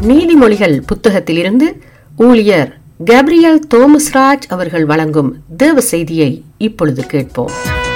நீதிமொழிகள் புத்தகத்திலிருந்து ஊழியர் கேப்ரியல் தோமஸ்ராஜ் அவர்கள் வழங்கும் தேவ செய்தியை இப்பொழுது கேட்போம்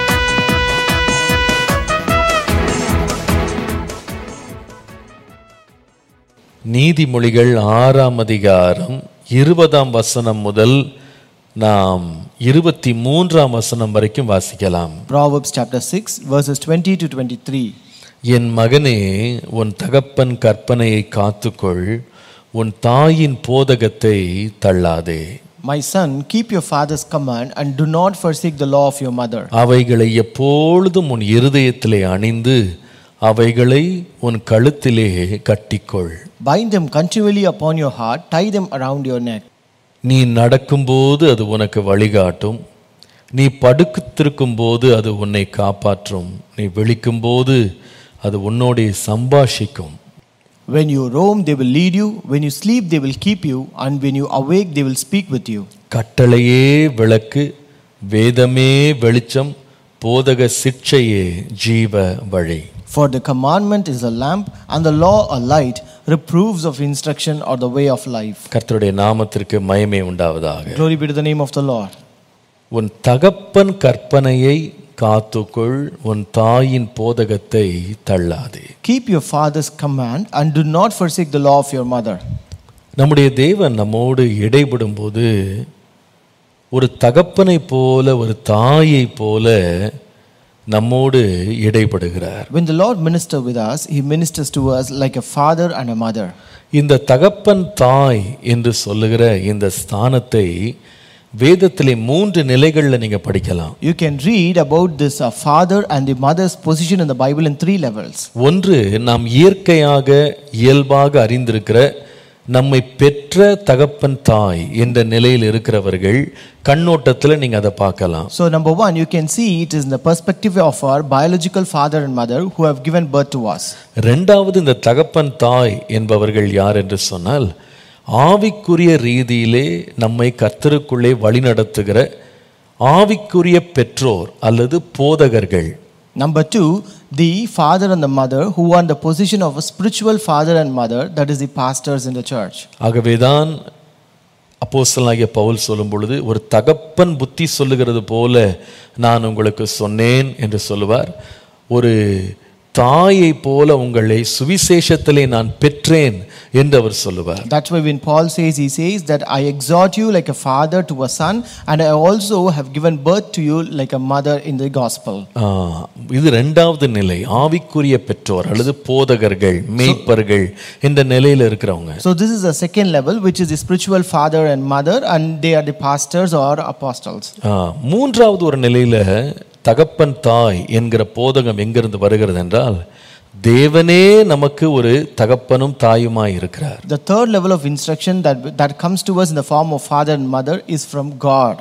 நீதிமொழிகள் ஆறாம் அதிகாரம் இருபதாம் வசனம் முதல் நாம் இருபத்தி மூன்றாம் வசனம் வரைக்கும் வாசிக்கலாம் Proverbs chapter 6, verses 20 to 23. என் மகனே உன் தகப்பன் கற்பனையை காத்துக்கொள் உன் தாயின் போதகத்தை தள்ளாதே My son, keep your father's command and do not forsake the law of your mother. அவைகளை எப்பொழுதும் உன் இருதயத்திலே அணிந்து அவைகளை உன் கழுத்திலே கட்டிக்கொள் Bind them continually upon your heart, tie them around your neck. நீ நடக்கும்போது அது உனக்கு வழிகாட்டும் நீ படுத்திருக்கும் போது அது உன்னை காப்பாற்றும் நீ விழிக்கும்போது அது உன்னோடே சம்பாஷிக்கும் When you roam, they will lead you. When you sleep, they will keep you. And when you awake, they will speak with you. கட்டளையே விளக்கு வேதமே வெளிச்சம் போதக சிக்ஷையே ஜீவ வழி For the commandment is a lamp, and the law a light, reproofs of instruction or the way of life. கர்த்தருடைய நாமத்திற்கு மயமே உண்டாவதாக Glory be to the name of the Lord. உன் தகப்பன் கற்பனையை காத்துக்கொள் உன் தாயின் போதகத்தை தள்ளாதே Keep your father's command and do not forsake the law of your mother. நம்முடைய தேவன் நம்மோடு இடைபடும் போது ஒரு தகப்பனை போல ஒரு தாயை போல நம்மோடு இடைபடுகிறார் When the Lord ministers with us, He ministers to us like a father and a mother. இந்த தகப்பன் தாய் என்று சொல்லுகிற இந்த ஸ்தானத்தை வேதத்திலே மூன்று நிலைகளில் நீங்க படிக்கலாம் You can read about this uh, father and the mother's position in the Bible in three levels. ஒன்று நாம் இயற்கையாக இயல்பாக அறிந்திருக்கிற நம்மை பெற்ற தகப்பன் தாய் என்ற நிலையில் இருக்கிறவர்கள் கண்ணோட்டத்தில் நீங்க அதை பார்க்கலாம் So, number one, you can see it is in the perspective of our biological father and mother who have given birth to us. ரெண்டாவது இந்த தகப்பன் தாய் என்பவர்கள் யார் என்று சொன்னால் ஆவிக்குரிய ரீதியிலே நம்மை கர்த்தருக்குள்ளே வழிநடத்துகிற ஆவிக்குரிய பெற்றோர் அல்லது போதகர்கள் Number two, the father and the mother who are in the position of a spiritual father and mother, that is the pastors in the church. ஆகவேதான் அப்போஸ்தலனாகிய பவுல் சொல்லும் பொழுது ஒரு தகப்பன் புத்தி சொல்லுகிறது போல நான் உங்களுக்கு சொன்னேன் என்று சொல்லுவார் ஒரு தாயை போல உங்களை சுவிசேஷத்திலே நான் பெற்றேன் என்று அவர் சொல்லுவார் That's why when Paul says, he says that I exhort you like a father to a son, and I also have given birth to you like a mother in the gospel. ஆ, இது ரெண்டாவது நிலை ஆவிக்குரிய பெற்றோர் அல்லது போதகர்கள் மேய்ப்பர்கள் என்ற நிலையில் இருக்கிறவங்க So this is the second level, which is the spiritual father and mother, and they are the pastors or apostles. ஆ, மூன்றாவது ஒரு நிலையில தகப்பன் தாய் என்கிற போதகம் எங்கிருந்து வருகிறது என்றால் தேவனே நமக்கு ஒரு தகப்பனும் தாயுமாய் இருக்கிறார் The third level of instruction that, that comes to us in the form of father and mother is from God.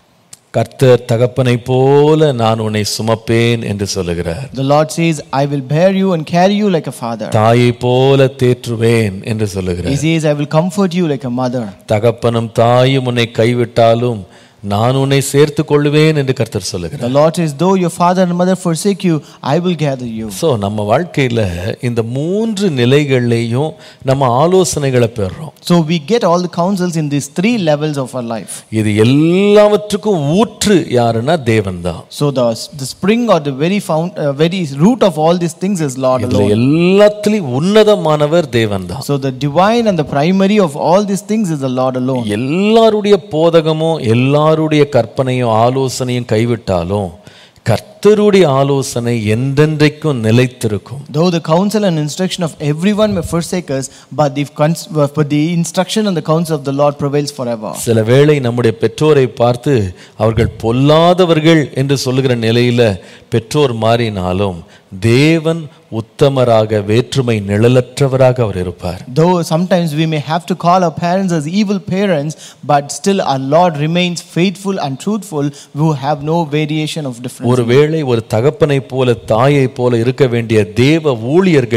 கர்த்தர் தகப்பனை போல நான் உன்னை சுமப்பேன் என்று சொல்லுகிறார் The Lord says, I will bear you and carry you like a father. தாயை போல தேற்றுவேன் என்று He சொல்லுகிறார் says, I will comfort you like a mother. தகப்பனும் தாயும் உன்னை கைவிட்டாலும் நான் உன்னை சேர்த்து கொள்ளுவேன் என்று கர்த்தர் சொல்லுகிறார் The Lord says, Though your father and mother forsake you, I will gather you. So நம்ம வாழ்க்கையில் இந்த மூன்று நிலைகள்லையும் நம்ம ஆலோசனைகளை பெறுறோம் So we get all the counsels in these three levels of our life. இது எல்லாவற்றுக்கும் ஊற்று யாருன்னா தேவன் தான் So the, the spring or the very found, uh, very root of all these things is Lord இதுல alone. எல்லாத்துலயும் உன்னதமானவர் தேவன் தான் So the divine and the primary of all these things is the Lord alone. எல்லாருடைய போதகமும் எல்லாருடைய கற்பனையும் ஆலோசனையும் கைவிட்டாலும் கர்த்தருடைய ஆலோசனை என்றென்றைக்கும் நிலைத்திருக்கும் Though the counsel and instruction of everyone may forsake us, but the, cons- but the instruction and the counsel of the Lord prevails forever. சில வேளை நம்முடைய பெற்றோரை பார்த்து அவர்கள் பொல்லாதவர்கள் என்று சொல்லுகிற நிலையில பெற்றோர் மாறினாலும் தேவன் உத்தமராக வேற்றுமை நிழலற்றவராக அவர் இருப்பார் Though sometimes we may have to call our parents as evil parents, but still our Lord remains faithful and truthful, who have no variation of difference. ஒருவேளை ஒரு தகப்பனை போல தாயை போல இருக்க வேண்டிய தேவ ஊழியர்கள்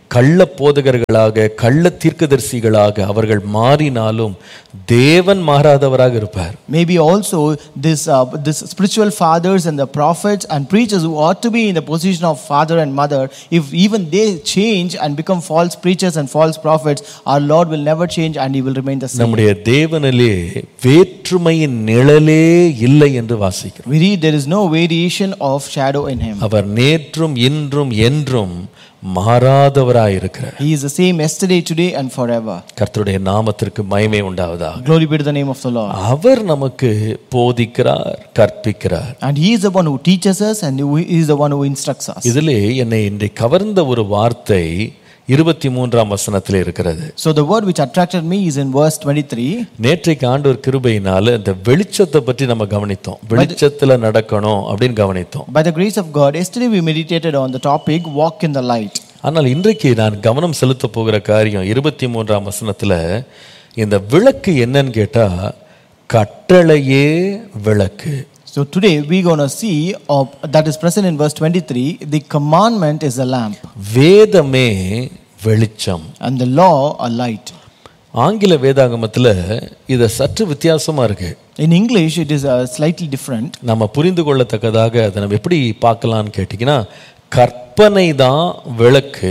கள்ள போதகர்களாக கள்ள தீர்க்கதரிசிகளாக அவர்கள் மாறினாலும் தேவன் மாறாதவராக இருப்பார் Maybe also this, uh, this spiritual fathers and the prophets and preachers who ought to be in the position of father and mother, if even they change and become false preachers and false prophets, our Lord will never change and He will remain the same. நம்முடைய தேவனிலே வேற்றுமையின் நிழலே இல்லை என்று வாசிக்கிறோம் We read there is no variation of shadow in Him. அவர் நேற்றும் இன்றும் என்றும் மாறாதவராயிருக்கிறார் He is the same yesterday, today, and forever. கர்த்தருடைய நாமத்திற்கு மகிமை உண்டாவதாக Glory be to the name of the Lord. அவர் நமக்கு போதிக்கிறார் கற்பிக்கிறார் And He is the one who teaches us and who He is the one who instructs us. இதிலே என்னை இன்றை கவர்ந்த ஒரு வார்த்தை இருபத்தி மூன்றாம் வசனத்தில் இருக்கிறது So the word which attracted me is in verse 23. நேற்றைக்கு ஆண்டவர் கிருபையினால இந்த வெளிச்சத்தை பற்றி நம்ம கவனித்தோம் வெளிச்சத்துல நடக்கணும் அப்படின்னு கவனித்தோம் By the grace of God, yesterday we meditated on the topic walk in the light. ஆனால் இன்றைக்கு நான் கவனம் செலுத்த போகிற காரியம் இருபத்தி மூன்றாம் வசனத்துல இந்த விளக்கு என்னன்னு கேட்டா கட்டளையே விளக்கு So today we're going to see uh, that is present in verse 23 the commandment is a lamp வேதமே வெளிச்சம் and the law a light. ஆங்கில வேதாகமத்துல இதை சற்று வித்தியாசமா இருக்கு In English, it is uh, slightly different. நம்ம புரிந்து கொள்ளத்தக்கதாக அதை நம்ம எப்படி பார்க்கலாம்னு கேட்டிங்கன்னா கற்பனை தான் விளக்கு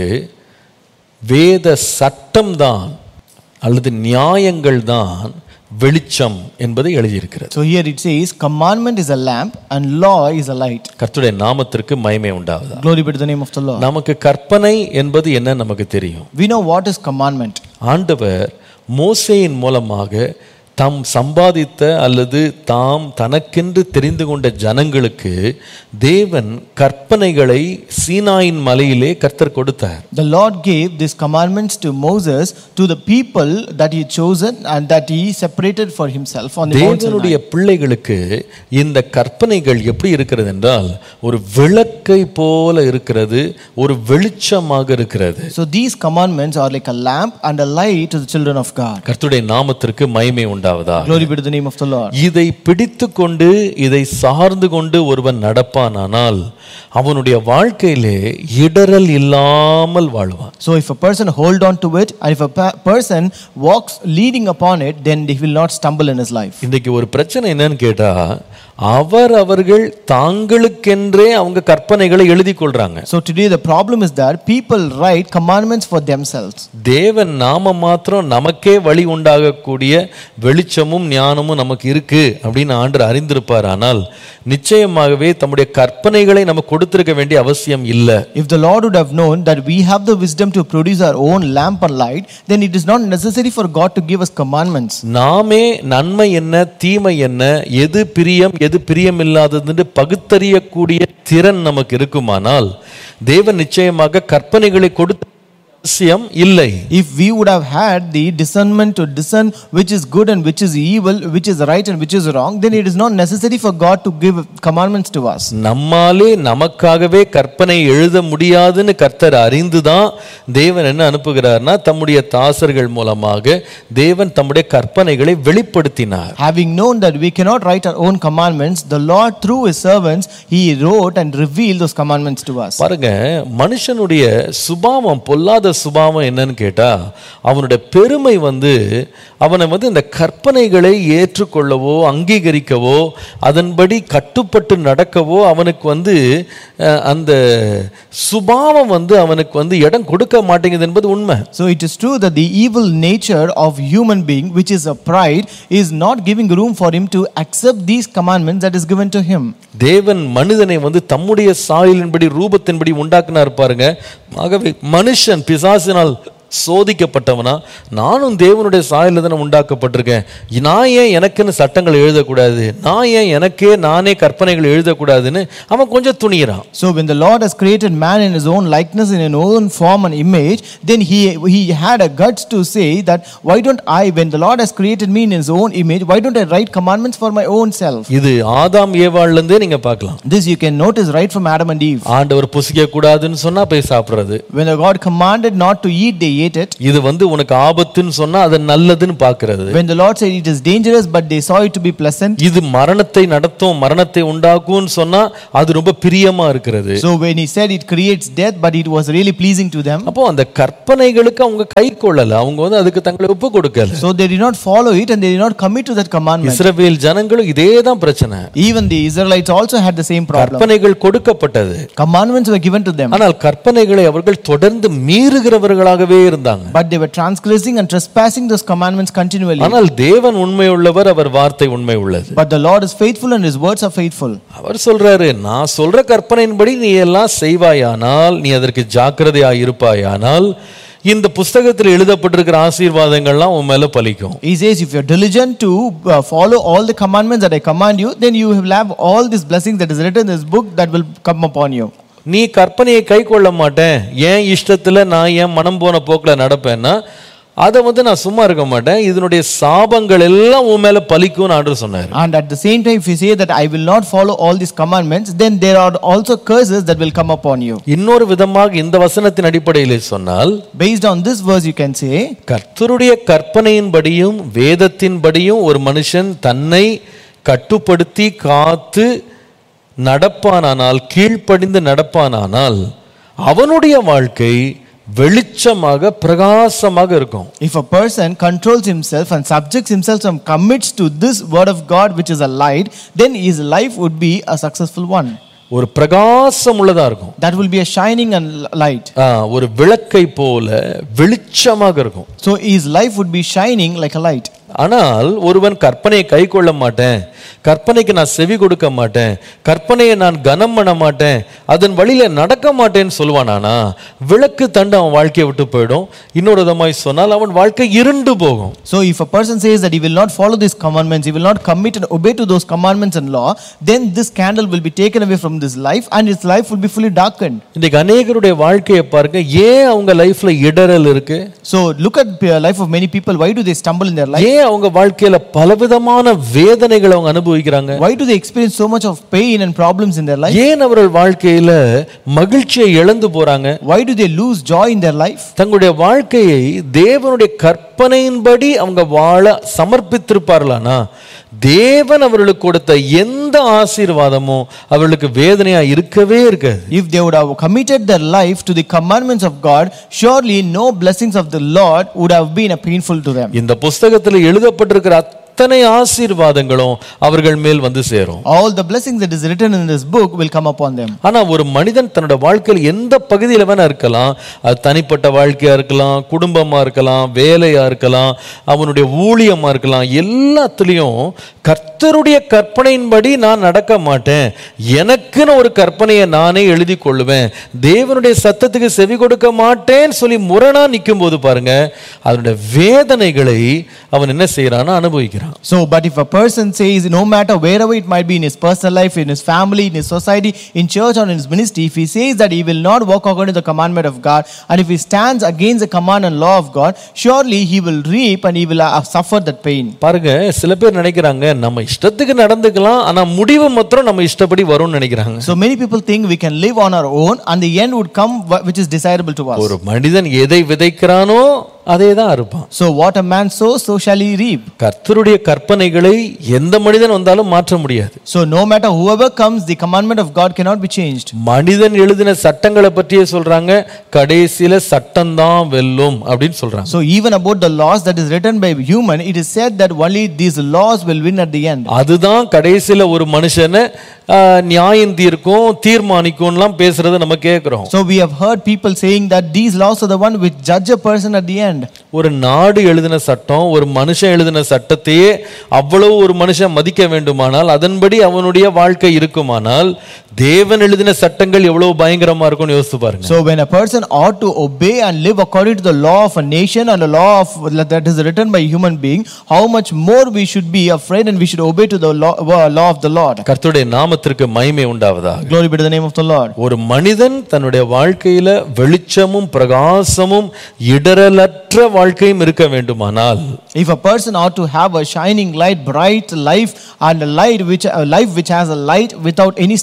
வேத சட்டம் தான் அல்லது நியாயங்கள் தான் வெளிச்சம் என்பதை எழுதியிருக்கிறது So here it says, commandment is a lamp and law is a light. கர்த்தருடைய நாமத்திற்கு மகிமை உண்டாவதா Glory be to the name of the Lord. நமக்கு கற்பனை என்பது என்ன நமக்கு தெரியும் We know what is commandment. ஆண்டவர் மோசேயின் மூலமாக தாம் சம்பாதித்த அல்லது தாம் தனக்கென்று தெரிந்து கொண்ட ஜனங்களுக்கு தேவன் கற்பனைகளை சீனாயின் மலையிலே கர்த்தர் கொடுத்தார் The Lord gave these commandments to Moses to the people that he chosen and that he separated for himself on the Mount Sinai. தேவனுடைய பிள்ளைகளுக்கு இந்த கற்பனைகள் எப்படி இருக்கிறது என்றால் ஒரு விளக்கை போல இருக்கிறது ஒரு வெளிச்சமாக இருக்கிறது So these commandments are like a lamp and a light to the children of God. கர்த்தருடைய நாமத்திற்கு மகிமை உண்டாவதா Glory be to the name of the Lord. இதை பிடித்து கொண்டு இதை சார்ந்து கொண்டு ஒருவன் நடப்பானானால் அவனுடைய வாழ்க்கையிலே இடரல் இல்லாமல் வாழ்வான் So if a person hold on to it and if a pe- person walks leading upon it, then he will not stumble in his life. இன்னைக்கு ஒரு பிரச்சனை என்னன்னு கேட்டா அவர் அவர்கள் தாங்களுக்கென்றே அவங்க கற்பனைகளை எழுதி கொள்றாங்க So today the problem is that people write commandments for themselves. தேவன் நாம மாத்திரம் நமக்கே வழி உண்டாகக்கூடிய வெளிச்சமும் ஞானமும் நமக்கு இருக்கு அப்படின்னு ஆண்டர் அறிந்திருப்பார் ஆனால் நிச்சயமாகவே தம்முடைய கற்பனைகளை நம்ம கொடுத்திருக்க வேண்டிய அவசியம் இல்லை If the Lord would have known that we have the wisdom to produce our own lamp and light, then it is not necessary for God to give us commandments. நாமே நன்மை என்ன தீமை என்ன எது பிரியம் எது பிரியமில்லாததுன்னு பகுத்தறியக்கூடிய திறன் நமக்கு இருக்குமானால் தேவன் நிச்சயமாக கற்பனைகளை கொடுத்த அவசியம் இல்லை If we would have had the discernment to discern which is good and which is evil, which is right and which is wrong, then it is not necessary for God to give commandments to us. நம்மாலே நமக்காகவே கற்பனை எழுத முடியாதுன்னு கர்த்தர் அறிந்துதான் தேவன் என்ன அனுப்புகிறார்னா தம்முடைய தாசர்கள் மூலமாக தேவன் தம்முடைய கற்பனைகளை வெளிப்படுத்தினார் Having known that we cannot write our own commandments, the Lord through his servants, he wrote and revealed those commandments to us. பாருங்க மனுஷனுடைய சுபாவம் பொல்லாத சுபாவம் என்னன்னு கேட்டா அவனுடைய பெருமை வந்து அவனை வந்து இந்த கற்பனைகளை ஏற்றுக்கொள்ளவோ அங்கீகரிக்கவோ அதன்படி கட்டுப்பட்டு நடக்கவோ அவனுக்கு வந்து அஹ், அந்த சுபாவம் வந்து அவனுக்கு வந்து இடம் கொடுக்க மாட்டேங்குது என்பது உண்மை So it is true that the evil nature of human being, which is a pride, is not giving room for him to accept these commandments that is given to him. தேவன் மனிதனை வந்து தம்முடைய சாயலின்படி ரூபத்தின்படி உண்டாக்குனார் பாருங்க ஆகவே மனுஷன் பிசாசினால் சோதிக்கப்பட்டவனா நானும் தேவனுடைய சாயலில் தானே உண்டாக்கப்பட்டிருக்கேன் நான் ஏன் எனக்குன்னு சட்டங்கள் எழுதக்கூடாது நான் ஏன் எனக்கே நானே கற்பனைகள் எழுதக்கூடாதுன்னு அவன் கொஞ்சம் துணிகிறான் So when the Lord has created man in his own likeness, in his own form and image, then he, he had a guts to say that, why don't I, when the Lord has created me in his own image, why don't I write commandments for my own self? இது ஆதாம் ஏவாள்ல இருந்தே நீங்க பார்க்கலாம் This you can notice right from Adam and Eve. ஆண்டவர் புசிக்க கூடாதுன்னு சொன்னா போய் சாப்பிடுறது When the God commanded not to eat, they they ate it. இது வந்து உனக்கு ஆபத்துன்னு சொன்னா அது நல்லதுன்னு பார்க்கிறது When the Lord said it is dangerous, but they saw it to be pleasant. இது மரணத்தை நடத்தும் மரணத்தை உண்டாக்கும்னு சொன்னா அது ரொம்ப பிரியமா இருக்கிறது So when he said it creates death, but it was really pleasing to them. அப்போ அந்த கற்பனைகளுக்கு அவங்க கை கொள்ளல அவங்க வந்து அதுக்கு தங்களை ஒப்பு கொடுக்கல So they did not follow it and they did not commit to that commandment. இஸ்ரவேல் ஜனங்களும் இதே தான் பிரச்சனை Even the Israelites also had the same problem. கற்பனைகள் கொடுக்கப்பட்டது Commandments were given to them, ஆனால் கற்பனைகளை அவர்கள் தொடர்ந்து மீறுகிறவர்களாகவே இருந்தாங்க but they were transgressing and trespassing those commandments continually. ஆனால் தேவன் உண்மை உள்ளவர் அவர் வார்த்தை உண்மை உள்ளது But the Lord is faithful and his words are faithful. அவர் சொல்றாரு நான் சொல்ற கற்பனையின்படி நீ எல்லாம் செய்வாயானால் நீ அதற்கு ஜாக்கிரதையா இருப்பாயானால் இந்த புஸ்தகத்தில் எழுதப்பட்டிருக்கிற ஆசீர்வாதங்கள்லாம் உன் மேல பலிக்கும் He says, if you're diligent to uh, follow all the commandments that I command you, then you will have all these blessings that is written in this book that will come upon you. நீ கற்பனையை கை கொள்ள மாட்டேன் ஏன் இஷ்டத்துல நான் என் மனம் போன போக்குல நடப்பேன்னா அதை வந்து நான் சும்மா இருக்க மாட்டேன் இதனுடைய சாபங்கள் எல்லாம் உன் மேல பலிக்கும்னு ஆண்டு சொன்னார் And at the same time, if you say that I will not follow all these commandments, then there are also curses that will come upon you. இன்னொரு விதமாக இந்த வசனத்தின் அடிப்படையில் சொன்னால் Based on this verse, you can say, கர்த்தருடைய கற்பனையின்படியும் வேதத்தின்படியும் ஒரு மனுஷன் தன்னை கட்டுப்படுத்தி காத்து நடப்பானானால் கீழ்ப்படிந்து நடப்பானானால் அவனுடைய வாழ்க்கை வெளிச்சமாக பிரகாசமாக இருக்கும் if a person controls himself and subjects himself and commits to this word of God, which is a light, then his life would be a successful one. ஒரு பிரகாசம் உள்ளதா இருக்கும் That will be a shining and light. ஆ, ஒரு விளக்கை போல வெளிச்சமாக இருக்கும் So his life would be shining like a light. ஆனால் ஒருவன் கற்பனையை கை கொள்ள மாட்டேன் கற்பனைக்கு நான் செவி கொடுக்க மாட்டேன் கற்பனையை நான் கனம் பண்ண மாட்டேன் அதன் வழியில நடக்க மாட்டேன்னு சொல்லுவானானா விளக்கு தண்டு அவன் வாழ்க்கையை விட்டு போயிடும் இன்னொரு விதமாய் சொன்னால் அவன் வாழ்க்கை இருண்டு போகும் So if a person says that he will not follow these commandments, he will not commit and obey to those commandments and law, then this candle will be taken away from this life and his life will be fully darkened. இன்னைக்கு அநேகருடைய வாழ்க்கையை பாருங்க ஏன் அவங்க லைஃப்ல இடரல் இருக்கு So look at the life of many people. Why do they stumble in their life? ஏன் அவங்க வாழ்க்கையில பலவிதமான வேதனைகளை அவங்க அனுபவிக்கிறாங்க Why do they experience so much of pain and problems in their life? ஏன் அவர்கள் வாழ்க்கையில மகிழ்ச்சியை இழந்து போறாங்க Why do they lose joy in their life? தங்களுடைய வாழ்க்கையை தேவனுடைய கற்பனையின்படி அவங்க வாழ சமர்ப்பித்திருப்பார்களானா தேவன் அவர்களுக்கு கொடுத்த எந்த ஆசீர்வாதமும் அவர்களுக்கு வேதனையா இருக்கவே இருக்காது If they would have committed their life to the commandments of God, surely no blessings of the Lord would have been a painful to them. இந்த புஸ்தகத்தில் எழுதப்பட்டிருக்கிற அத்தனை ஆசீர்வாதங்களும் அவர்கள் மேல் வந்து சேரும் All the blessings that is written in this book will come upon them. ஆனா ஒரு மனிதன் தன்னோட வாழ்க்கையில் எந்த பகுதியில் வேணா இருக்கலாம் அது தனிப்பட்ட வாழ்க்கையா இருக்கலாம் குடும்பமா இருக்கலாம் வேலையா இருக்கலாம் அவனுடைய ஊழியமா இருக்கலாம் எல்லாத்துலேயும் கர்த்தருடைய கற்பனையின்படி நான் நடக்க மாட்டேன் எனக்குன்னு ஒரு கற்பனையை நானே எழுதி கொள்ளுவேன் தேவனுடைய சத்தத்துக்கு செவி கொடுக்க மாட்டேன்னு சொல்லி முரணா நிற்கும் போது பாருங்க அதனுடைய வேதனைகளை அவன் என்ன செய்யறான்னு அனுபவிக்கிறான் So, but if a person says, no matter wherever it might be in his personal life, in his family, in his society, in church, or in his ministry, if he says that he will not walk according to the commandment of God, and if he stands against the command and law of God, surely he will reap and he will uh, suffer that pain. பாருங்க சில பேர் நினைக்கிறாங்க நம்ம இஷ்டத்துக்கு நடந்துக்கலாம் ஆனா முடிவு மாத்திரம் நம்ம இஷ்டப்படி வரும்னு நினைக்கிறாங்க So, many people think we can live on our own, and the end would come wh- which is desirable to us. ஒரு மனிதன் எதை விதைக்கிறானோ அதே தான் அறுப்பான் So, what a man sows, so shall he reap. கர்த்தருடைய கற்பனைகளை எந்த மனிதன் வந்தாலும் மாற்ற முடியாது So, no matter whoever comes, the commandment of God cannot be changed. மனிதன் எழுதின சட்டங்களை பற்றியே சொல்றாங்க கடைசியில சட்டம்தான் வெல்லும் அப்படின்னு சொல்றாங்க So, even about the laws that is written by human, it is said that only these laws will win at the end. அதுதான் கடைசியில ஒரு மனுஷனை ஆ, நியாயம் தீர்க்கும் தீர்மானிக்கும்லாம் பேசுறதை நம்ம கேட்கிறோம் So we have heard people saying that these laws are the one which judge a person at the end. ஒரு நாடு எழுதின சட்டம் ஒரு மனுஷன் எழுதின சட்டத்தையே அவ்வளவு ஒரு மனுஷன் மதிக்க வேண்டுமானால் அதன்படி அவனுடைய வாழ்க்கை இருக்குமானால் தேவன் எழுதின சட்டங்கள் எவ்வளவு பயங்கரமா இருக்கும்னு யோசித்து பாருங்க So when a person ought to obey and live according to the law of a nation and the law of that is written by human being, how much more we should be afraid and we should obey to the law, uh, law of the Lord. கர்த்தருடைய நாமத்திற்கு மகிமை உண்டாவதா Glory be to the name of the Lord. ஒரு மனிதன் தன்னுடைய வாழ்க்கையில வெளிச்சமும் பிரகாசமும் இடரலற்ற வாழ்க்கையும் இருக்க வேண்டுமானால் If a person ought to have a shining light, bright life, and a light which a life which has a light without any stumbling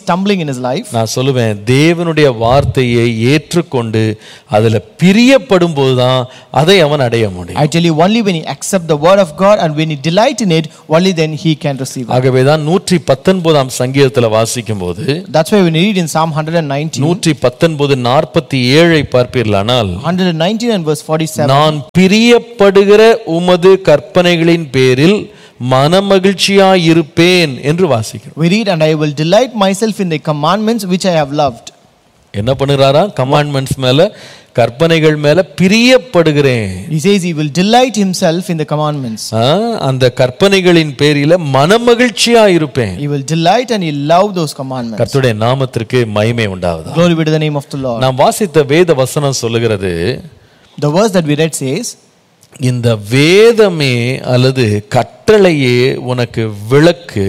in his life. நான் சொல்லுவேன் தேவனுடைய வார்த்தையை ஏற்றுக்கொண்டு அதுல பிரியப்படும் போதுதான் அதை அவன் அடைய முடியும் I tell you, only when he accept the word of God and when he delight in it, only then he can receive it. ஆகவேதான் நூற்றி பத்தொன்பதாம் சங்கீதத்துல வாசிக்கும் போது That's why when you read in Psalm 119, நூற்றி பத்தொன்பது நாற்பத்தி ஏழை பார்ப்பீர்களானால் 119 and verse 47, நான் பிரியப்படுகிற உமது கற்பனைகளின் பேரில் மனமகிழ்ச்சியாயிருப்பேன் என்று வாசிக்கிறோம் we read, And I will delight myself in the commandments which I have loved. என்ன பண்ணுறாரா கமாண்ட்மெண்ட்ஸ் மேல கற்பனைகள் மேல பிரியப்படுகிறேன் He says he will delight himself in the commandments. ஆ, அந்த கற்பனைகளின் பேரில மனமகிழ்ச்சியா இருப்பேன் He will delight and he love those commandments. கர்த்தருடைய நாமத்திற்கு மகிமை உண்டாவதா Glory be to the name of the Lord. நாம் வாசித்த வேத வசனம் சொல்லுகிறது The verse that we read says, இந்த வேதமே அல்லது கட்டளையே உனக்கு விளக்கு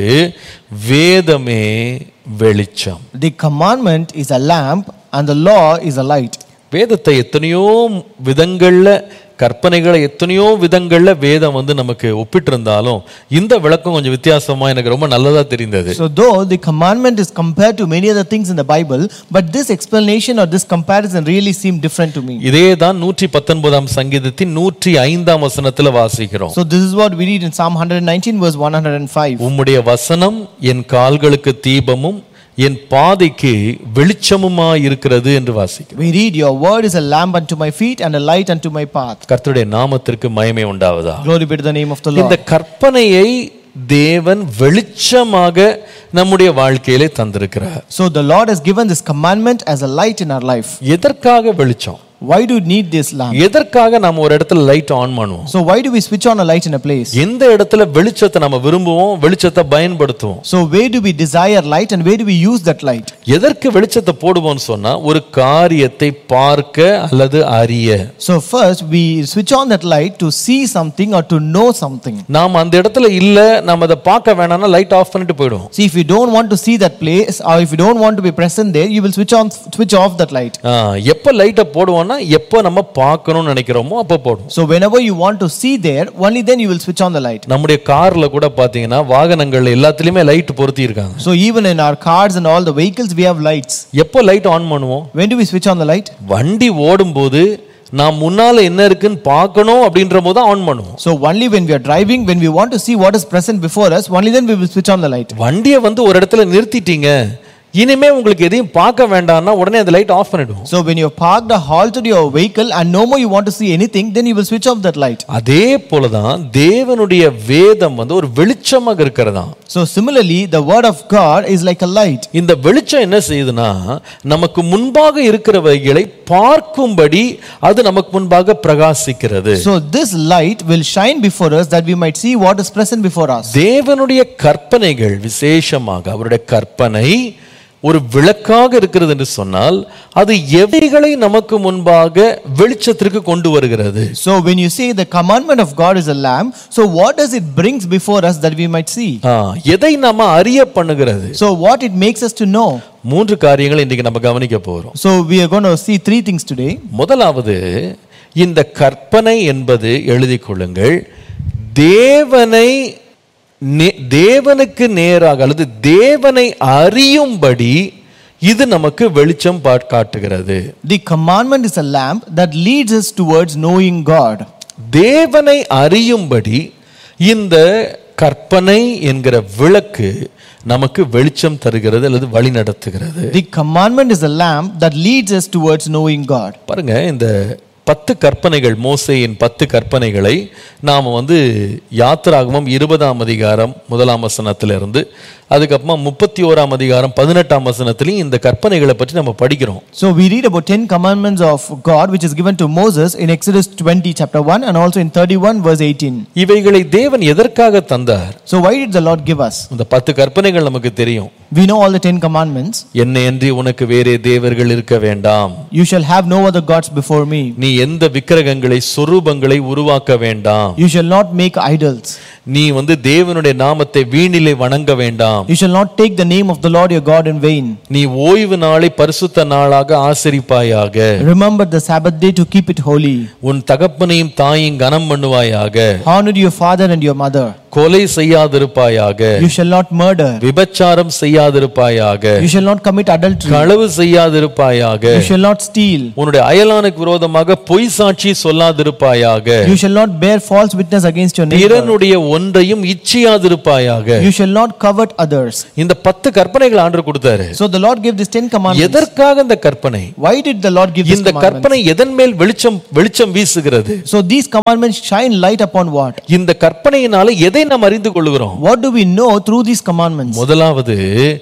வேதமே வெளிச்சம் The commandment is a lamp and the law is a light. வேதத்தை எத்தனையோ விதங்கள்ல கற்பனைகளை எத்தனையோ விதங்கள்ல வேதம் வந்து நமக்கு ஒப்பிட்டிருந்தாலும் இந்த விளக்கம் கொஞ்சம் வித்தியாசமா எனக்கு ரொம்ப நல்லதா தெரிந்தது So, though the commandment is compared to many other things in the Bible, but this explanation or this comparison really seemed different to me. இதே தான் நூற்றி பத்தொன்பதாம் சங்கீதத்தின் நூற்றி ஐந்தாம் வசனத்துல வாசிக்கிறோம் So, this is what we read in Psalm 119, verse 105. உம்முடைய வசனம் என் கால்களுக்கு தீபமும் என் பாதைக்கு வெளிச்சமுமா இருக்கிறது என்று வாசிக்கிறோம் We read, Your word is a lamp unto my feet and a light unto my path. கர்த்தருடைய நாமத்திற்கு மகிமை உண்டாவதா Glory be to the name of the இந்த Lord. கற்பனையை தேவன் வெளிச்சமாக நம்முடைய வாழ்க்கையிலே தந்திருக்கிறார் So, the Lord has given this commandment as a light in our life. எதற்காக வெளிச்சம் Why do you need this lamp? எதற்காக நம்ம ஒரு இடத்துல லைட் ஆன் பண்ணுவோம் So, why do we switch on a light in a place? எந்த இடத்துல வெளிச்சத்தை நம்ம விரும்புவோம் வெளிச்சத்தை பயன்படுத்துவோம் So, where do we desire light and where do we use that light? எதற்கு வெளிச்சத்தை போடுவோம்னு சொன்னா ஒரு காரியத்தை பார்க்க அல்லது அறிய So, first we switch on that light to see something or to know something. நாம் அந்த இடத்துல இல்ல நம்ம அதை பார்க்க வேணாம்னா லைட் ஆஃப் பண்ணிட்டு போயிடுவோம் See, if you don't want to see that place or if you don't want to be present there, you will switch on, switch off that light. ஆ, எப்ப லைட்டை போடுவோம்னா எப்ப நம்ம பார்க்கணும்னு நினைக்கிறோமோ அப்ப போடுவோம் So, whenever you want to see there, only then you will switch on the light. நம்முடைய கார்ல கூட பாத்தீங்கன்னா வாகனங்கள்ல எல்லாத்துலயுமே லைட் பொருத்தி இருக்காங்க So, even in our cars and all the vehicles, we have lights. எப்போ லைட் ஆன் பண்ணுவோம் When do we switch on the light? வண்டி ஓடும்போது நான் முன்னால என்ன இருக்குன்னு பார்க்கணும் அப்படின்ற போது ஆன் பண்ணுவோம் So, only when we are driving, when we want to see what is present before us, only then we will switch on the light. வண்டியை வந்து ஒரு இடத்துல நிறுத்திட்டீங்க இனிமே உங்களுக்கு எதையும் பார்க்க வேண்டாம்னா உடனே அந்த லைட் ஆஃப் பண்ணிடுவோம் So, when you have parked or halted your vehicle and no more you want to see anything, then you will switch off that light. அதே போலதான் தேவனுடைய வேதம் வந்து ஒரு வெளிச்சமாக இருக்கிறதா So, similarly, the word of God is like a light. இந்த வெளிச்சம் என்ன செய்யுதுன்னா நமக்கு முன்பாக இருக்கிறவைகளை பார்க்கும்படி அது நமக்கு முன்பாக பிரகாசிக்கிறது So, this light will shine before us that we might see what is present before us. தேவனுடைய கற்பனைகள் விசேஷமாக அவருடைய கற்பனை ஒரு விளக்காக இருக்கிறது என்று சொன்னால் அது எவைகளை நமக்கு முன்பாக வெளிச்சத்திற்கு கொண்டு வருகிறது So, when you say the commandment of God is a lamp, so what does it brings before us that we might see? ஆ, எதை நாம அறிய பண்ணுகிறது So, what it makes us to know? மூன்று காரியங்களை இன்றைக்கு நம்ம கவனிக்க போறோம் So, we are going to see three things today. முதலாவது இந்த கற்பனை என்பது எழுதிக் கொள்ளுங்கள் தேவனை நே- தேவனுக்கு நேராக அல்லது தேவனை அறியும்படி இது நமக்கு வெளிச்சம் பாட்- காட்டுகிறது The commandment is a lamp that leads us towards knowing God. தேவனை அறியும்படி இந்த கற்பனை என்கிற விளக்கு நமக்கு வெளிச்சம் தருகிறது அல்லது வழி நடத்துகிறது The commandment is a lamp that leads us towards knowing God. பாருங்க இந்த பத்து கற்பனைகள் மோசேயின் பத்து கற்பனைகளை நாம் வந்து யாத்திராகமம் இருபதாம் அதிகாரம் முதலாம் வசனத்திலிருந்து அதுக்கப்புறமா முப்பத்தி ஓராம் அதிகாரம் பதினெட்டாம் வசனத்திலையும் இந்த கற்பனைகளை பற்றி நம்ம படிக்கிறோம் So we read about 10 commandments of God which is given to Moses in Exodus 20 chapter 1 and also in 31 verse 18. இவைகளை தேவன் எதற்காக தந்தார் So why did the Lord give us? இந்த பத்து கற்பனைகள் நமக்கு தெரியும் We know all the 10 commandments. என்னையன்றி உனக்கு வேறே தேவர்கள் இருக்க வேண்டாம் You shall have no other gods before me. நீ எந்த விக்கிரகங்களை சொரூபங்களை உருவாக்க வேண்டாம் You shall not make idols. நீ வந்து தேவனுடைய நாமத்தை வீணிலே வணங்க வேண்டாம் You shall not take the name of the Lord your God in vain. நீ ஓய்வு நாளை பரிசுத்த நாளாக ஆசரிப்பாயாக Remember the Sabbath day to keep it holy. உன் தகப்பனையும் தாயும் கனம் பண்ணுவாயாக Honor your father and your mother. கொலை செய்யாதிருப்பாயாக You shall not murder. விபச்சாரம் செய்யாதிருப்பாயாக You shall not commit adultery. களவு செய்யாதிருப்பாயாக You shall not steal. உன்னுடைய அயலானுக்கு விரோதமாக பொய் சாட்சி சொல்லாதிருப்பாயாக You shall not bear false witness against your neighbor. பிறனுடைய ஒன்றையும் இச்சியாதிருப்பாயாக You shall not covet others. இந்த பத்து கற்பனைகள் ஆண்டு கொடுத்தாரு So the Lord gave these ten commandments. எதற்காக இந்த கற்பனை Why did the Lord give these இந்த commandments? கற்பனை எதன் மேல் வெளிச்சம் வெளிச்சம் வீசுகிறது So these commandments shine light upon what? இந்த கற்பனையினால எதை நாம் அறிந்து கொள்கிறோம் What do we know through these commandments? முதலாவது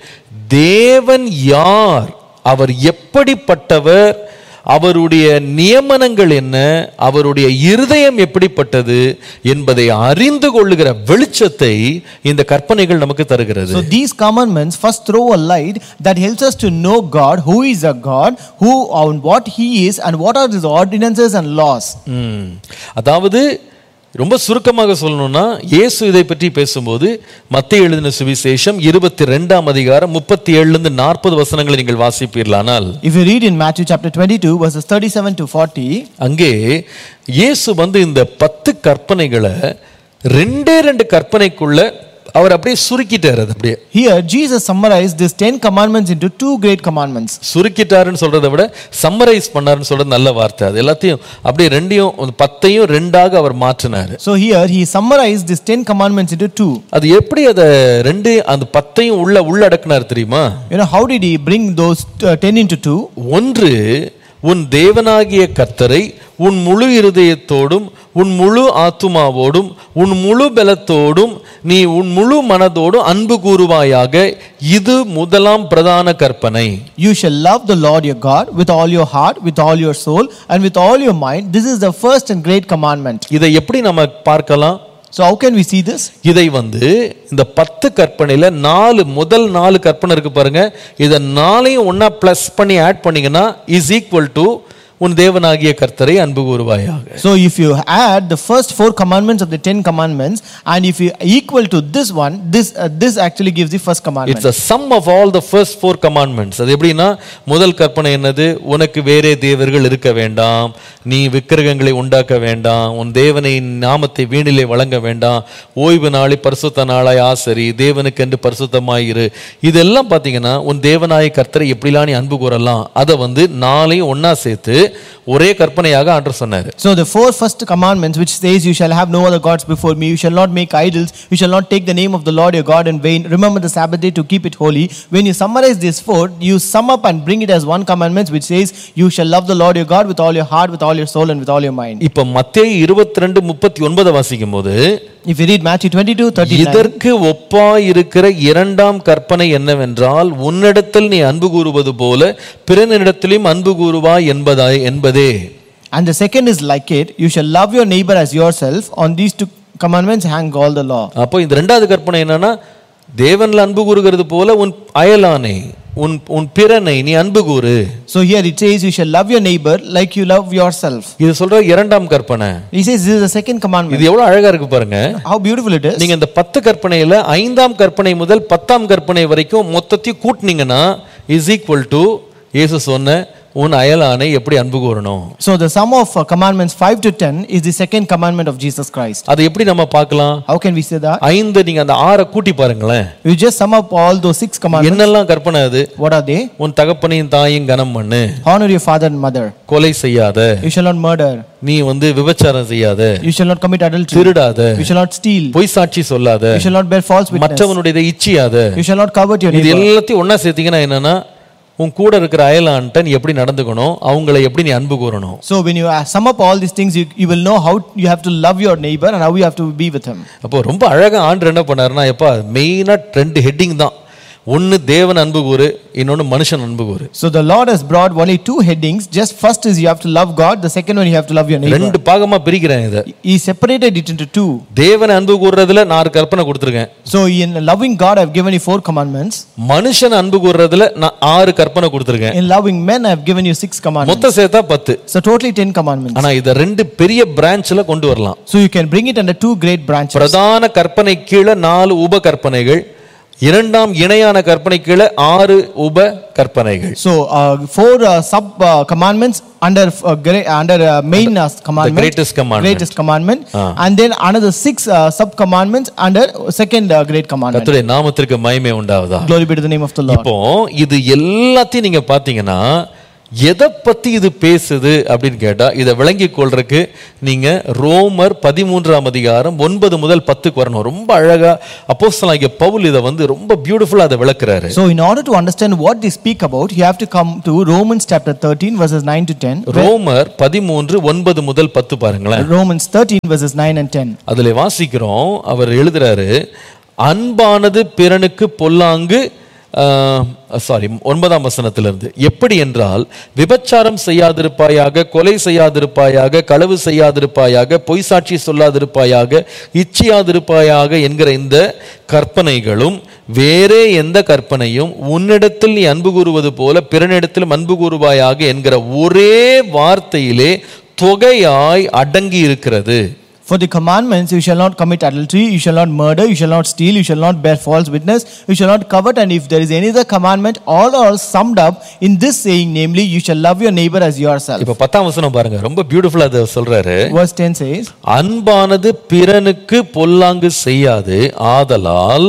தேவன் யார் அவர் எப்படிப்பட்டவர் அவருடைய நியமனங்கள் என்ன அவருடைய இருதயம் எப்படிப்பட்டது என்பதை அறிந்து கொள்ளுகிற வெளிச்சத்தை இந்த கற்பனைகள் நமக்கு தருகிறது So these commandments first throw a light that helps us to know God, who is a God, who and what He is, and what are His ordinances and laws. ம். அதாவது ரொம்ப சுருக்கமாக சொல்லணும்னா இயேசு இதை பற்றி பேசும்போது மத்திய எழுதின சுவிசேஷம் இருபத்தி ரெண்டாம் அதிகாரம் முப்பத்தி ஏழுல இருந்து நாற்பது வசனங்களை நீங்கள் வாசிப்பீர்களானால் If you read in Matthew chapter 22, verses 37 to 40, அங்கே இயேசு வந்து இந்த பத்து கற்பனைகளை ரெண்டே ரெண்டு கற்பனைக்குள்ள அவர் அப்படியே சுருக்கிட்டார் அது அப்படியே here Jesus summarized these 10 commandments into two great commandments. சுருக்கிட்டாருன்னு சொல்றதை விட சம்மரைஸ் பண்ணாருன்னு சொல்றது நல்ல வார்த்தை அது எல்லாத்தையும் அப்படியே ரெண்டையும் அந்த பத்தையும் ரெண்டாக அவர் மாற்றினார் So here he summarized these 10 commandments into two. அது எப்படி அதை ரெண்டு அந்த பத்தையும் உள்ள உள்ளடக்குனார் தெரியுமா You know, how did he bring those uh, 10 into two? ஒன்று உன் தேவனாகிய கர்த்தரை உன் முழு இருதயத்தோடும் உன் முழு ஆத்துமாவோடும் உன் முழு பலத்தோடும் நீ உன் முழு மனதோடும் அன்பு கூறுவாயாக இது முதலாம் பிரதான கற்பனை You shall love the Lord your God with all your heart, with all your soul, and with all your mind. This is the first and great commandment. இதை எப்படி நம்ம பார்க்கலாம் So, how can we see this? இதை வந்து இந்த பத்து கற்பனையில நாலு முதல் நாலு கற்பனை இருக்கு பாருங்க இதை நாளையும் ஒண்ணா ப்ளஸ் பண்ணி ஆட் பண்ணீங்கன்னா இஸ் ஈக்குவல் டு உன் தேவனாகிய கர்த்தரை அன்பு கூறுவாயாக So, if you add the first four commandments of the ten commandments, and if you equal to this one, this uh, this actually gives the first commandment. It's a sum of all the first four commandments அது எப்படின்னா முதல் கற்பனை என்னது உனக்கு வேறே தேவர்கள் இருக்க வேண்டாம் நீ விக்கிரகங்களை உண்டாக்க வேண்டாம் உன் தேவனை நாமத்தை வீணிலே வழங்க வேண்டாம் ஓய்வு நாளை பரிசுத்த நாளாய் ஆசரி தேவனுக்கென்று பரிசுத்தமாயிரு இதெல்லாம் பார்த்தீங்கன்னா உன் தேவனாய கர்த்தரை எப்படிலாம் நீ அன்பு கூறலாம் அதை வந்து நாளையும் ஒண்ணா சேர்த்து ஒரே கற்பனையாக ஆண்டு சொன்னார் So the four first commandments, which says, "You shall have no other gods before me. You shall not make idols. You shall not take the name of the Lord your God in vain. Remember the Sabbath day to keep it holy." When you summarize these four, you sum up and bring it as one commandment, which says, "You shall love the Lord your God with all your heart, with all your soul, and with all your mind." இப்போ மத்தேயு இருபத்தி ரெண்டு முப்பத்தி ஒன்பதை வாசிக்கும் போது If you read Matthew 22, 39, இதற்கு ஒப்பாயிருக்கிற இரண்டாம் கற்பனை என்னவென்றால் உன்னிடத்தில் நீ அன்பு கூறுவது போல பிறனிடத்திலும் அன்பு கூறுவாய் என்பதாய் என்பதே and the second is like it, "You shall love your neighbor as yourself." On these two commandments hang all the law. அப்போ இந்த ரெண்டாவது கற்பனை என்னன்னா தேவன்ல அன்பு கூறுகிறது போல உன் அயலானை உன் உன் பிறனை நீ அன்பு கூறு So here it says, "You shall love your neighbor like you love yourself." இது சொல்ற இரண்டாம் கற்பனை He says this is the second commandment. இது எவ்வளவு அழகா இருக்கு பாருங்க How beautiful it is. நீங்க இந்த பத்து கற்பனையில ஐந்தாம் கற்பனை முதல் பத்தாம் கற்பனை வரைக்கும் மொத்தத்தையும் கூட்டினீங்கன்னா இஸ் ஈக்குவல் டு இயேசு சொன்ன உன் அயலானை எப்படி அன்பு கூறணும் So the sum of uh, commandments 5 to 10 is the second commandment of Jesus Christ. அதை எப்படி நம்ம பார்க்கலாம் How can we say that? ஐந்து நீங்க அந்த ஆறை கூட்டி பாருங்களேன் You just sum up all those six commandments. என்னெல்லாம் கற்பனை அது What are they? உன் தகப்பனையும் தாயும் கனம் பண்ணு Honor your father and mother. கொலை செய்யாத You shall not murder. நீ வந்து விபச்சாரம் செய்யாத You shall not commit adultery. திருடாத You shall not steal. பொய் சாட்சி சொல்லாத You shall not bear false witness. மற்றவனுடைய இச்சியாத You shall not covet your இது neighbor. எல்லாத்தையும் ஒண்ணா சேர்த்தீங்கன்னா என்னன்னா உன் கூட இருக்கிற அயலான்ட்ட நீ எப்படி நடந்துக்கணும் அவங்கள எப்படி நீ அன்பு கூறணும் So when you uh, sum up all these things, you, you will know how you have to love your neighbor and how you have to be with him. அப்போ ரொம்ப அழகா ஆண்டு என்ன பண்ணாருன்னா எப்பா மெயினா ரெண்டு ஹெட்டிங் தான் ஒன்னு தேவன் அன்பு கூறு இன்னொன்னு மனுஷன் அன்பு கூறு So the Lord has brought only two headings. Just first is you have to love God. The second one you have to love your neighbor. ரெண்டு பாகமா பிரிக்கிறேன் இதை He separated it into two. தேவன் அன்பு கூறுறதுல நான் ஒரு கற்பனை கொடுத்துருக்கேன் So in loving God, I've given you four commandments. மனுஷன் அன்பு கூறுறதுல நான் ஆறு கற்பனை கொடுத்துருக்கேன் In loving men, I've given you six commandments. மொத்த சேர்த்தா பத்து So totally ten commandments. ஆனா இத ரெண்டு பெரிய பிரான்ச்ல கொண்டு வரலாம் So you can bring it under two great branches. பிரதான கற்பனை கீழே நாலு உப கற்பனைகள் இரண்டாம் இணையான கற்பனை கீழே ஆறு உப கற்பனைகள் So, uh, four uh, sub uh, commandments under uh, gra- under uh, main uh, commandment, greatest commandment. greatest commandment, Ah. and then another six uh, sub commandments under second uh, great commandment. கர்த்தருடைய நாமத்திற்கு மகிமை உண்டாவதா Glory be to the name of the Lord. இப்போ இது எல்லாத்தையும் நீங்க பாத்தீங்கன்னா எதை பத்தி இது பேசுது அப்படின்னு கேட்டா இதை விளங்கி கொள்றதுக்கு நீங்க ரோமர் பதிமூன்றாம் அதிகாரம் ஒன்பது முதல் பத்துக்கு வரணும் ரொம்ப அழகா அப்போஸ்தலனாகிய பவுல் இதை வந்து ரொம்ப பியூட்டிஃபுல்லா அதை விளக்குறாரு So, in order to understand what they speak about, you have to come to Romans chapter 13, verses 9 to 10. ரோமர் பதிமூன்று ஒன்பது முதல் பத்து பாருங்களேன் Romans 13, verses 9 and 10. அதில் வாசிக்கிறோம் அவர் எழுதுறாரு அன்பானது பிறனுக்கு பொல்லாங்கு சாரி ஒன்பதாம் வசனத்திலிருந்து எப்படி என்றால் விபச்சாரம் செய்யாதிருப்பாயாக கொலை செய்யாதிருப்பாயாக களவு செய்யாதிருப்பாயாக பொய் சாட்சி சொல்லாதிருப்பாயாக இச்சியாதிருப்பாயாக என்கிற இந்த கற்பனைகளும் வேறே எந்த கற்பனையும் உன்னிடத்தில் நீ அன்பு கூறுவது போல பிறனிடத்திலும் அன்பு கூறுவாயாக என்கிற ஒரே வார்த்தையிலே தொகையாய் அடங்கி இருக்கிறது For the commandments, you shall not commit adultery, you shall not murder, you shall not steal, you shall not bear false witness, you shall not covet, and if there is any other commandment, all are summed up in this saying, namely, you shall love your neighbor as yourself. இப்ப பத்தாம் வசனம் பாருங்க ரொம்ப பியூட்டிஃபுல்லா அதை சொல்றாரு Verse 10 says, அன்பானது பிறனுக்கு பொல்லாங்கு செய்யாது ஆதலால்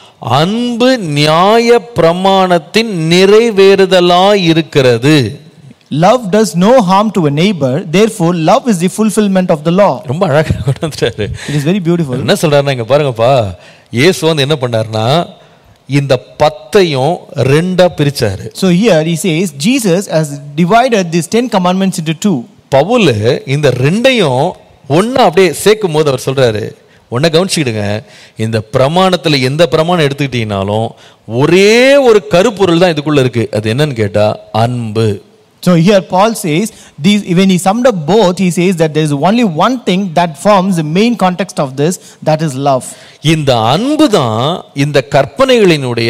அன்பு நியாய பிரமாணத்தின் நிறைவேறுதலாய் இருக்கிறது Love does no harm to a neighbor, therefore, love is the fulfillment of the law. ரொம்ப அழகா கொண்டு வந்துட்டாரு It is very beautiful. என்ன சொல்றாருன்னா இங்க பாருங்கப்பா இயேசு வந்து என்ன பண்ணாருன்னா இந்த பத்தையும் ரெண்டா பிரிச்சாரு So here he says, Jesus has divided these 10 commandments into two. Pavul இந்த ரெண்டையும் ஒண்ணா அப்படியே சேர்க்கும் போது அவர் சொல்றாரு ஒன்றை கவனிச்சுக்கிடுங்க இந்த பிரமாணத்துல எந்த பிரமாணம் எடுத்துக்கிட்டீங்கனாலும் ஒரே ஒரு கருப்பொருள் தான் இதுக்குள்ள இருக்கு அது என்னன்னு கேட்டா அன்பு So here Paul says, these, when he summed up both, he says that there is only one thing that forms the main context of this, that is love. இந்த அன்பு தான் இந்த கற்பனைகளினுடைய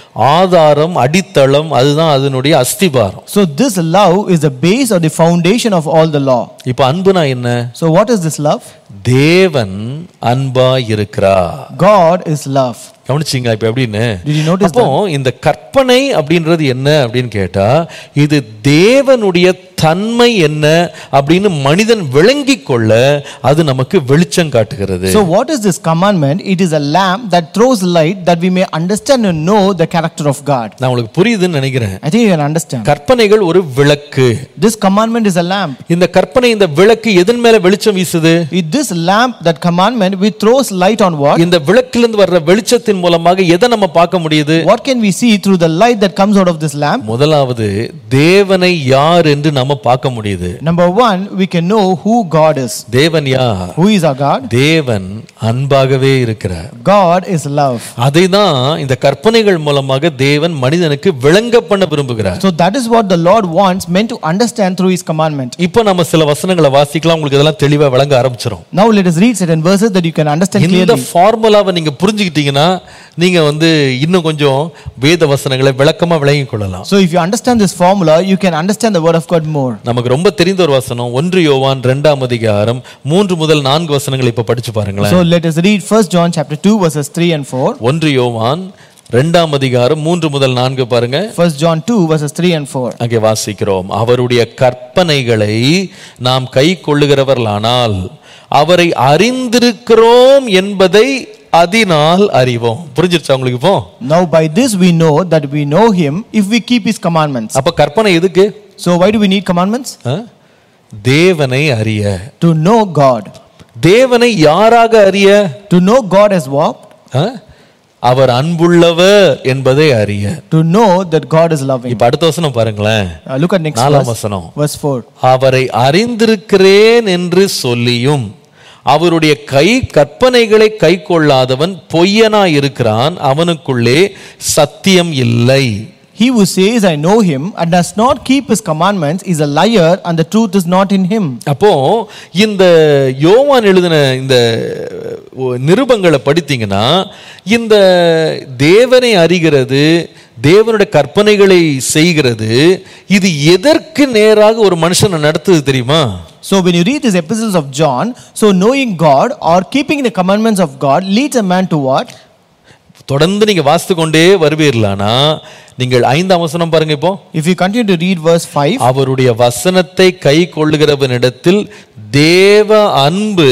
ஆதாரம் அடித்தளம் அதுதான் அதனுடைய அஸ்திபாரம் So this love is the base or the foundation of all the law. இப்ப அன்புனா என்ன So what is this love? தேவன் அன்பா இருக்கிறா God is love. கவனிச்சிங்க இப்ப எப்படின்னு Did you notice அப்போ இந்த கற்பனை அப்படின்றது என்ன அப்படின்னு கேட்டா இது தேவனுடைய தன்மை என்ன அப்படின்னு மனிதன் விளங்கிக் கொள்ள அது நமக்கு வெளிச்சம் காட்டுகிறது So what is this commandment? It is a lamp that throws light that we may understand and know the character of God. நான் உங்களுக்கு புரியுதுன்னு நினைக்கிறேன் I think you can understand. கற்பனைகள் ஒரு விளக்கு This commandment is a lamp. இந்த கற்பனை இந்த விளக்கு எதன் மேல வெளிச்சம் வீசுது With this lamp, that commandment, which throws light on what? இந்த விளக்கிலிருந்து வர்ற வெளிச்சத்தின் மூலமாக எதை நம்ம பார்க்க முடியுது What can we see through the light that comes out of this lamp? முதலாவது தேவனை யார் என்று நம்ம பார்க்க முடியுது Number one, we can know who God is. தேவன் யார் Who is our God? தேவன் அன்பாகவே இருக்கிறார் God is love. அதை தான் இந்த கற்பனைகள் மூலமாக தேவன் மனிதனுக்கு விளங்க பண்ண விரும்புகிறார் So that is what the Lord wants men to understand through His commandment. இப்போ நம்ம சில வசனங்களை வாசிக்கலாம் உங்களுக்கு இதெல்லாம் தெளிவா விளங்க ஆரம்பிச்சிடும் Now let us read certain verses that you can understand இந்த clearly. ஃபார்முலாவை நீங்க புரிஞ்சுக்கிட்டீங்கன்னா நீங்க வந்து இன்னும் கொஞ்சம் வேத வசனங்களை விளக்கமா விளங்கிக் கொள்ளலாம் So if you understand this formula, you can understand the word of God more. நமக்கு ரொம்ப தெரிந்த ஒரு வசனம் ஒன்று யோவான் இரண்டாம் அதிகாரம் மூன்று முதல் நான்கு வசனங்களை இப்ப படிச்சு பாருங்களேன் So let us read 1 John chapter 2 verses 3 and 4. ஒன்று யோவான் இரண்டாம் அதிகாரம் மூன்று முதல் நான்கு பாருங்க 1 John 2 verses 3 and 4. அங்கே வாசிக்கிறோம் அவருடைய கற்பனைகளை நாம் கை கொள்ளுகிறவர்களானால் அவரை அறிந்திருக்கிறோம் என்பதை அதனால் அறிவோம் புரிஞ்சிருச்சா உங்களுக்கு இப்போ Now by this we know that we know him if we keep his commandments. அப்ப கற்பனை எதுக்கு So why do we need commandments? ஆ? தேவனை அறிய To know God. தேவனை யாராக அறிய To know God as what? ஆ? அவர் அன்புள்ளவர் என்பதை அறிய To know that God is loving. இப்ப அடுத்த வசனம் பாருங்களேன் Uh, look at next நாலாம் verse. வசனம் Verse 4. அவரை அறிந்திருக்கிறேன் என்று சொல்லியும் அவருடைய கை கற்பனைகளை கை கொள்ளாதவன் பொய்யனாய் இருக்கிறான் அவனுக்குள்ளே சத்தியம் இல்லை He who says, I know him, and does not keep his commandments, is a liar, and the truth is not in him. அப்போ இந்த யோவான் எழுதின இந்த ஒ- நிருபங்களை படித்தீங்கன்னா இந்த தேவனை அறிகிறது தேவனுடைய கற்பனைகளை செய்கிறது இது எதற்கு நேராக ஒரு மனுஷனை நடத்துது தெரியுமா So when you read these epistles of John, so knowing God or keeping the commandments of God leads a man to what? தொடர்ந்து நீங்க வாசித்து கொண்டே வருவீர்களானா நீங்கள் ஐந்தாம் வசனம் பாருங்க இப்போ If you continue to read verse 5, அவருடைய வசனத்தை கை கொள்ளுகிறவனிடத்தில் தேவ அன்பு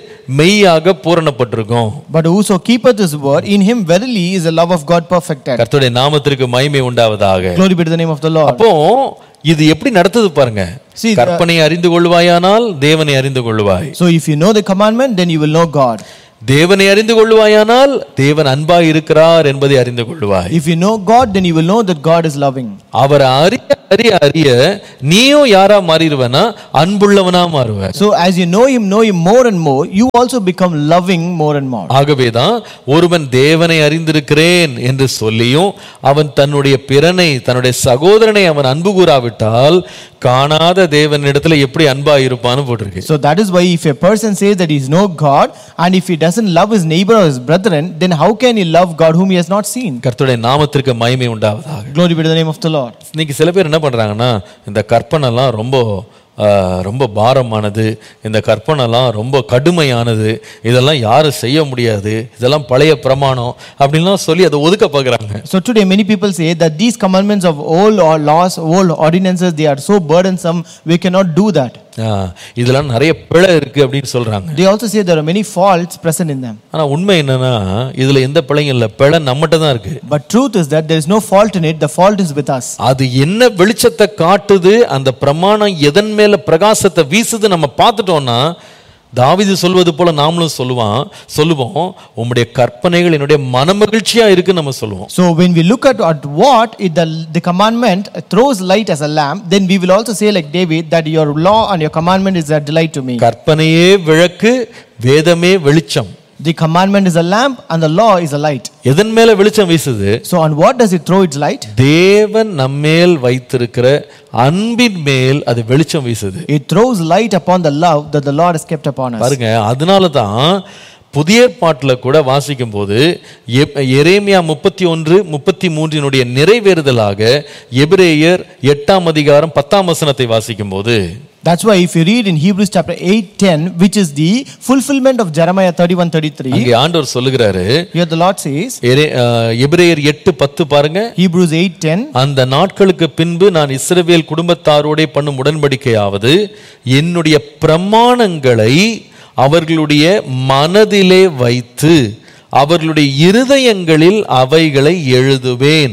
மெய்யாக பூரணப்பட்டிருக்கும் but whoso keepeth his word, in him verily is the love of God perfected. கர்த்தருடைய நாமத்திற்கு மகிமை உண்டாவதாக Glory be to the name of the Lord. அப்போ இது எப்படி நடத்துது பாருங்க See, the- கற்பனை அறிந்து கொள்வாயானால் தேவனை அறிந்து கொள்வாய் So if you know the commandment, then you will know God. தேவனை அறிந்து கொள்வாயானால் தேவன் அன்பாய் இருக்கிறார் என்பதை அறிந்து கொள்வாய் If you know God, then you will know that God is loving. அவரை அறிய அறிய அறிய நீயும் யாரா மாறிடுவேனா அன்புள்ளவனா மாறுவ So as you know him, know him more and more, you also become loving more and more. ஆகவேதான் ஒருவன் தேவனை அறிந்திருக்கிறேன் என்று சொல்லியும் அவன் தன்னுடைய பிறனை தன்னுடைய சகோதரனை அவன் அன்பு கூறாவிட்டால் காணாத தேவனிடத்துல எப்படி அன்பா இருப்பான்னு போட்டிருக்கு So that is why if a person says that he is no God, and if he doesn't love his neighbor or his brethren, then how can he love God whom he has not seen? கர்த்தருடைய நாமத்திற்கு மகிமை உண்டாவதாக Glory be to the name of the Lord. இன்னைக்கு சில பேர் என்ன பண்றாங்கன்னா இந்த கற்பனைலாம் ரொம்ப ஆஹ், ரொம்ப பாரமானது இந்த கற்பனைலாம் ரொம்ப கடுமையானது இதெல்லாம் யாரும் செய்ய முடியாது இதெல்லாம் பழைய பிரமாணம் அப்படின்லாம் சொல்லி அதை ஒதுக்க பார்க்குறாங்க So today many people say that these commandments of old or laws, old ordinances, they are so burdensome, we cannot do that. இதெல்லாம் நிறைய பிழை இருக்கு அப்படின்னு சொல்றாங்க They also say there are many faults present in them. ஆனா உண்மை என்னன்னா இதுல எந்த பிழையும் இல்லை பிழை நம்மகிட்ட தான் இருக்கு But truth is that there is no fault in it, the fault is with us. அது என்ன வெளிச்சத்தை காட்டுது அந்த பிரமாணம் எதன் மேல பிரகாசத்தை வீசுது நம்ம பார்த்துட்டோம்னா தாவீது சொல்வது போல நாமளும் சொல்லுவான் சொல்லுவோம் உம்முடைய கற்பனைகள் என்னுடைய மனமகிழ்ச்சியா இருக்குன்னு நம்ம சொல்லுவோம் So when we look at, at what it, the, the commandment throws light as a lamp, then we will also say like David that your law and your commandment is a delight to me. கற்பனையே விளக்கு வேதமே வெளிச்சம் The commandment is a lamp and the law is a light. எதன் மேல வெளிச்சம் வீசுது So on what does it throw its light? தேவன் நம்மேல் வைத்திருக்கிற அன்பின் மேல் அது வெளிச்சம் வீசுது It throws light upon the love that the Lord has kept upon us. பாருங்க அதனால தான் புதிய ஏற்பாட்டில் கூட வாசிக்கும் போது எப்- எரேமியா முப்பத்தி ஒன்று முப்பத்தி மூன்றினுடைய நிறைவேறுதலாக எபிரேயர் எட்டாம் அதிகாரம் பத்தாம் வசனத்தை வாசிக்கும் போது That's why if you read in Hebrews chapter 8, 10, which is the fulfillment of Jeremiah 31, 33, அங்கே ஆண்டவர் சொல்லுகிறாரு here the Lord says, எரே- அஹ், எபிரேயர் எட்டு பத்து பாருங்க Hebrews 8, 10, அந்த நாட்களுக்கு பின்பு நான் இஸ்ரவேல் குடும்பத்தாரோடே பண்ணும் உடன்படிக்கையாவது என்னுடைய பிரமாணங்களை அவர்களுடைய மனதிலே வைத்து அவர்களுடைய இருதயங்களில் அவைகளை எழுதுவேன்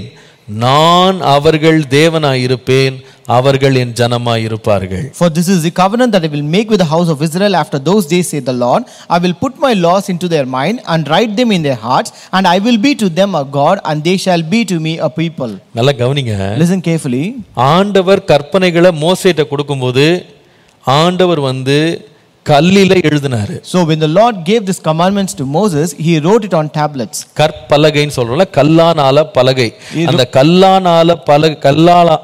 நான் அவர்கள் தேவனாயிருப்பேன் அவர்கள் என் ஜனமாயிருப்பார்கள் For this is the covenant that I will make with the house of Israel after those days, saith the Lord. I will put my laws into their mind and write them in their hearts, and I will be to them a God, and they shall be to me a people. நல்லா கவனிங்க Listen carefully. ஆண்டவர் கற்பனைகளை மோசேட்ட கொடுக்கும்போது ஆண்டவர் வந்து கல்லில எழுதினாரு So when the Lord gave these commandments to Moses, he wrote it on tablets. கற்பலகைன்னு சொல்றோம்ல கல்லானால பலகை அந்த கல்லானால பலகை கல்லால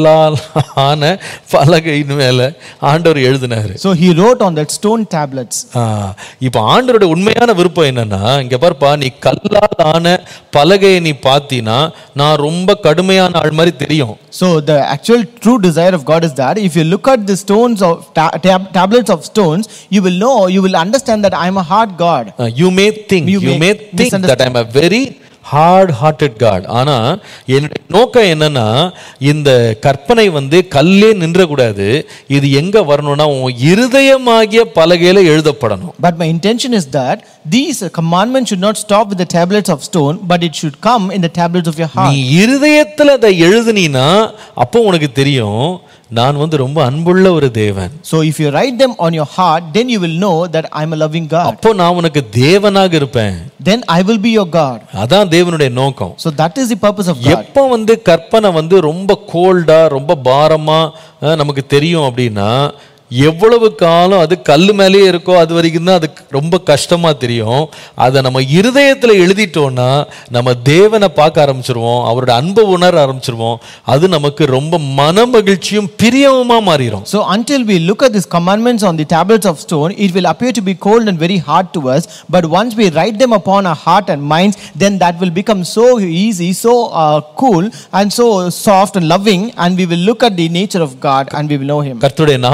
கல்லாலான பலகைன்னு மேல ஆண்டவர் எழுதினாரு So he wrote on that stone tablets. ஆ, இப்ப ஆண்டவரோட உண்மையான விருப்பம் என்னன்னா இங்க பாருப்பா நீ கல்லால் ஆன பலகையை நீ பார்த்தீன்னா நான் ரொம்ப கடுமையான ஆள் மாதிரி தெரியும் So the actual true desire of God is that if you look at the stones of ta- tab- tablets of stones, you will know, you will understand that I am a hard God. You may think You you may may think misunderstand. That I'm a very hard hearted God ஆனா என்னுடைய நோக்கம் என்னன்னா இந்த கற்பனை வந்து கல்லே நின்றக்கூடாது இது எங்க வரணும்னா உன் இருதயமாகிய பலகையில எழுதப்படணும் But my intention is that these commandments should not stop with the tablets of stone, but it should come in the tablets of your நீ heart. இருதயத்துல அதை எழுதுனீனா அப்போ உனக்கு தெரியும் நான் வந்து ரொம்ப அன்புள்ள ஒரு தேவன் So if you write them on your heart, then you will know that I'm a loving God. அப்போ நான் உனக்கு தேவனாக இருப்பேன் Then I will be your God. அதான் தேவனுடைய நோக்கம் So that is the purpose of God. எப்போ வந்து கற்பனை வந்து ரொம்ப கோல்டா ரொம்ப பாரமா அஹ், நமக்கு தெரியும் அப்படின்னா எவ்வளவு காலம் அது கல் மேலேயே இருக்கோ அது வரைக்கும் தான் அது ரொம்ப கஷ்டமா தெரியும் அதை நம்ம இருதயத்துல எழுதிட்டோம்னா நம்ம தேவனை பார்க்க ஆரம்பிச்சிருவோம் அவரோட அன்பை உணர ஆரம்பிச்சிருவோம் அது நமக்கு ரொம்ப மன மகிழ்ச்சியும் பிரியவுமா மாறிடும் So until we look at these commandments on the tablets of stone, it will appear to be cold and very hard to us. But once we write them upon our heart and minds, then that will become so easy, so uh, cool, and so soft and loving, and we will look at the nature of God and we will know Him. கர்த்தருடைய நாமத்திற்கு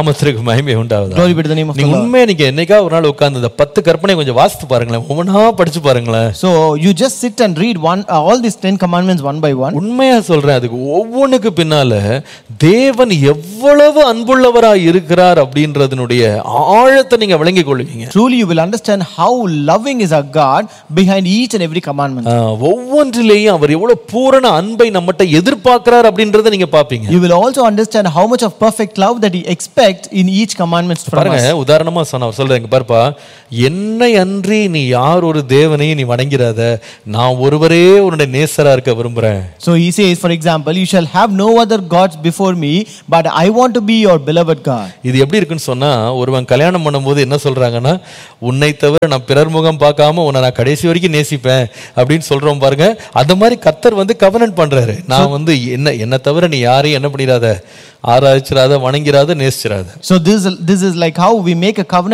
மகிமை உண்டாகுதா Glory be to the name of the நீங்க Lord. உண்மையா நீங்க என்னைக்கா ஒரு நாள் உட்கார்ந்து இந்த பத்து கற்பனை கொஞ்சம் வாசித்து பாருங்களேன் ஒவ்வொன்றா படிச்சு பாருங்களேன் So you just sit and read one uh, all these 10 commandments one by one. உண்மையா சொல்றேன் அதுக்கு ஒவ்வொன்றுக்கு பின்னால தேவன் எவ்வளவு அன்புள்ளவரா இருக்கிறார் அப்படின்றதனுடைய ஆழத்தை நீங்க விளங்கிக் கொள்வீங்க Truly you will understand how loving is our God behind each and every commandment. ஆஹ், ஒவ்வொன்றிலேயும் அவர் எவ்வளவு பூரண அன்பை நம்மகிட்ட எதிர்பார்க்கிறார் அப்படின்றத நீங்க பாப்பீங்க You will also understand how much of perfect love that He expects in each commandment from பாருங்க us. உதாரணமா சொன்ன சொல்றேன் இங்க பாருப்பா என்னை அன்றி நீ யார் ஒரு தேவனையும் நீ வணங்கிறாத நான் ஒருவரே உன்னுடைய நேசரா இருக்க விரும்புறேன் So He says, for example, you shall have no other gods before me, but I want to be your beloved God. இது எப்படி இருக்குன்னு சொன்னா ஒருவன் கல்யாணம் பண்ணும்போது என்ன சொல்றாங்கன்னா உன்னை தவிர நான் பிறர் முகம் பார்க்காம உன்னை நான் கடைசி வரைக்கும் நேசிப்பேன் அப்படின்னு சொல்றோம் பாருங்க அந்த மாதிரி கத்தர் வந்து கவனன்ட் பண்றாரு நான் வந்து என்ன என்னை தவிர நீ யாரையும் என்ன பண்ணிடாத ஆராய்ச்சிராத வணங்கிறாத நேசிச்சிராத So this, this is like how we make a covenant